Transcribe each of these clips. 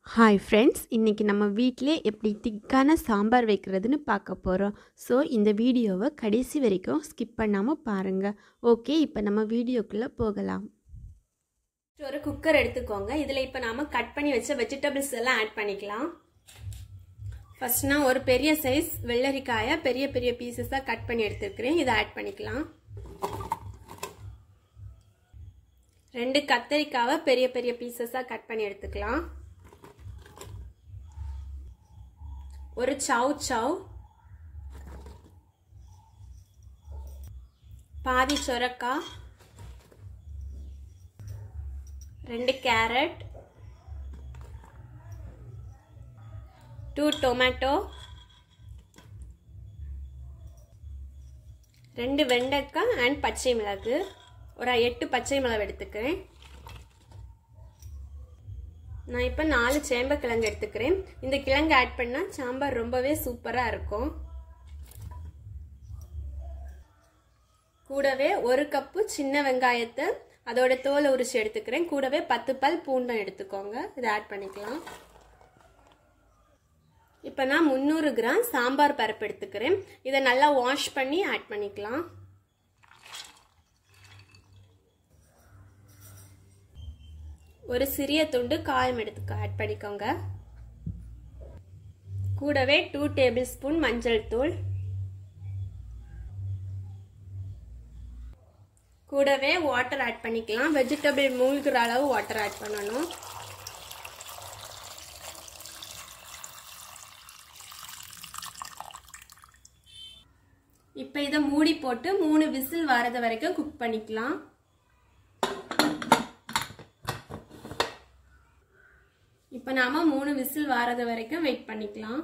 hi friends இன்றைக்கி நம்ம வீட்டிலே எப்படி திக்கான சாம்பார் வைக்கிறதுன்னு பார்க்க போகிறோம் ஸோ இந்த வீடியோவை கடைசி வரைக்கும் ஸ்கிப் பண்ணாமல் பாருங்கள் ஓகே இப்போ நம்ம வீடியோக்குள்ளே போகலாம் ஒரு குக்கர் எடுத்துக்கோங்க இதில் இப்போ நாம் கட் பண்ணி வச்ச வெஜிடபிள்ஸ் எல்லாம் ஆட் பண்ணிக்கலாம் ஃபர்ஸ்ட் நான் ஒரு பெரிய சைஸ் வெள்ளரிக்காயை பெரிய பெரிய பீசஸாக கட் பண்ணி எடுத்துருக்கிறேன் இதை ஆட் பண்ணிக்கலாம் ரெண்டு கத்தரிக்காவை பெரிய பெரிய பீசஸாக கட் பண்ணி எடுத்துக்கலாம் ஒரு சவ் சவ் பாதி சொரக்காய் ரெண்டு கேரட் டூ டொமேட்டோ ரெண்டு வெண்டைக்காய் அண்ட் பச்சை மிளகு ஒரு எட்டு பச்சை மிளகு எடுத்துக்கிறேன் நான் இப்போ நாலு சேம்ப கிழங்கு எடுத்துக்கிறேன் இந்த கிழங்கு ஆட் பண்ணால் சாம்பார் ரொம்பவே சூப்பராக இருக்கும் கூடவே ஒரு கப்பு சின்ன வெங்காயத்தை அதோட தோலை உரிச்சு எடுத்துக்கிறேன் கூடவே பத்து பல் பூண்டம் எடுத்துக்கோங்க இதை ஆட் பண்ணிக்கலாம் இப்போ நான் முந்நூறு கிராம் சாம்பார் பருப்பு எடுத்துக்கிறேன் இதை நல்லா வாஷ் பண்ணி ஆட் பண்ணிக்கலாம் ஒரு சிறிய துண்டு காயம் எடுத்து ஆட் பண்ணிக்கோங்க கூடவே டூ டேபிள் ஸ்பூன் மஞ்சள் தூள் கூடவே வாட்டர் ஆட் பண்ணிக்கலாம் வெஜிடபிள் மூழ்கிற அளவு வாட்டர் ஆட் பண்ணணும் இப்போ இதை மூடி போட்டு மூணு விசில் வரது வரைக்கும் குக் பண்ணிக்கலாம் இப்போ நாம மூணு விசில் வரது வரைக்கும் வெயிட் பண்ணிக்கலாம்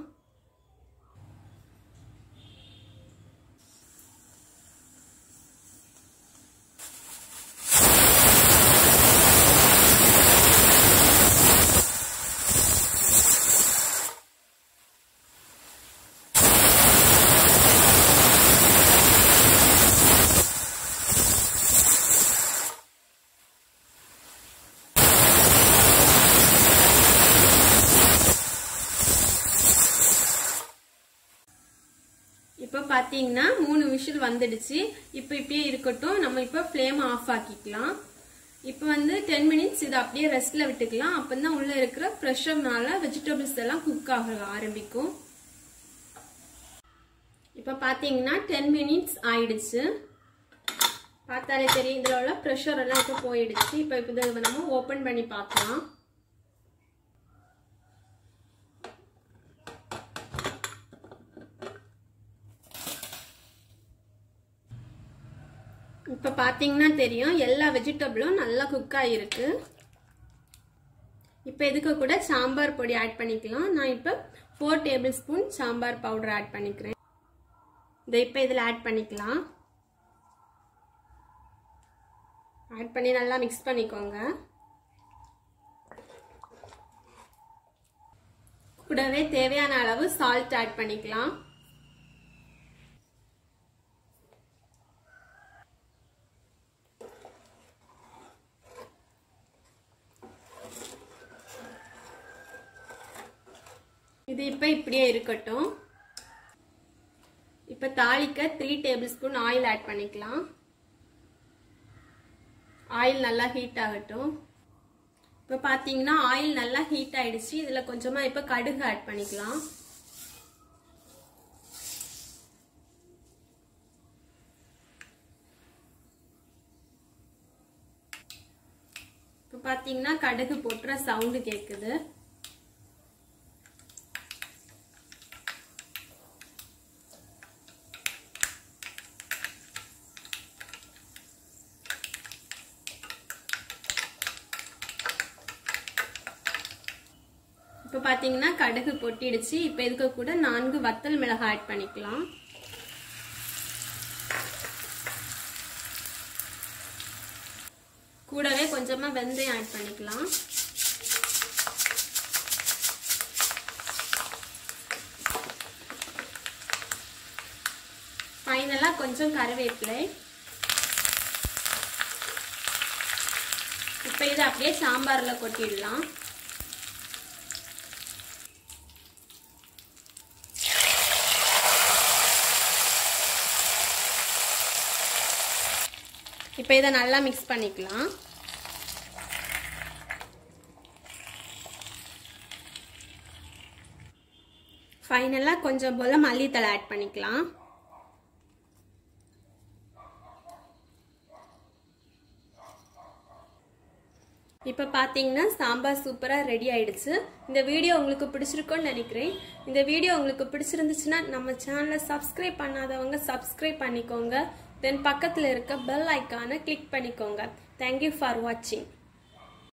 இப்போ பார்த்தீங்கன்னா மூணு விஷில் வந்துடுச்சு இப்போ இப்படியே இருக்கட்டும் நம்ம இப்போ ஃப்ளேம் ஆஃப் ஆக்கிக்கலாம் இப்போ வந்து டென் மினிட்ஸ் இதை அப்படியே ரெஸ்ட்ல விட்டுக்கலாம் அப்போ தான் உள்ள இருக்கிற ப்ரெஷர்னால வெஜிடபிள்ஸ் எல்லாம் குக் ஆக ஆரம்பிக்கும் இப்போ பார்த்தீங்கன்னா டென் மினிட்ஸ் ஆயிடுச்சு பார்த்தாலே தெரியும் இதில் உள்ள ப்ரெஷர் எல்லாம் இப்போ போயிடுச்சு இப்போ இப்போ இதை நம்ம ஓப்பன் பண்ணி பார்க்கலாம் இப்போ பார்த்தீங்கன்னா தெரியும் எல்லா வெஜிடபிளும் நல்லா குக் ஆகிருக்கு இப்போ இதுக்கு கூட சாம்பார் பொடி ஆட் பண்ணிக்கலாம் நான் இப்போ four tablespoon sambar powder add பண்ணிக்கிறேன் இதை இப்போ இதில் ஆட் பண்ணிக்கலாம் ஆட் பண்ணி நல்லா மிக்ஸ் பண்ணிக்கோங்க கூடவே தேவையான அளவு சால்ட் ஆட் பண்ணிக்கலாம் இது இப்போ இப்படியே இருக்கட்டும் இப்போ தாளிக்க three tablespoon oil add பண்ணிக்கலாம் ஆயில் நல்லா ஹீட் ஆகட்டும் இப்போ பார்த்தீங்கன்னா ஆயில் நல்லா ஹீட் ஆயிடுச்சு இதில் கொஞ்சமாக இப்போ கடுகு ஆட் பண்ணிக்கலாம் இப்போ பார்த்தீங்கன்னா கடுகு போட்டுற சவுண்டு கேட்குது இப்போ பார்த்தீங்கன்னா கடுகு பொட்டிடுச்சு இப்போ இதுக்கு கூட நான்கு வத்தல் மிளகாய் ஆட் பண்ணிக்கலாம் கூடவே கொஞ்சமா வெந்தயம் ஆட் பண்ணிக்கலாம் ஃபைனலா கொஞ்சம் கருவேப்பிலை இப்போ இதை அப்படியே சாம்பாரில் கொட்டிடலாம் இப்போ இதை நல்லா மிக்ஸ் பண்ணிக்கலாம் ஃபைனலாக கொஞ்சம் போல் மல்லித்தலை ஆட் பண்ணிக்கலாம் இப்போ பார்த்தீங்கன்னா சாம்பார் சூப்பராக ரெடி ஆயிடுச்சு இந்த வீடியோ உங்களுக்கு பிடிச்சிருக்கும்னு நினைக்கிறேன் இந்த வீடியோ உங்களுக்கு பிடிச்சிருந்துச்சுன்னா நம்ம சேனலை சப்ஸ்கிரைப் பண்ணாதவங்க சப்ஸ்கிரைப் பண்ணிக்கோங்க தென் பக்கத்தில் இருக்க பெல் ஐக்கானை கிளிக் பண்ணிக்கோங்க தேங்க்யூ ஃபார் வாட்சிங்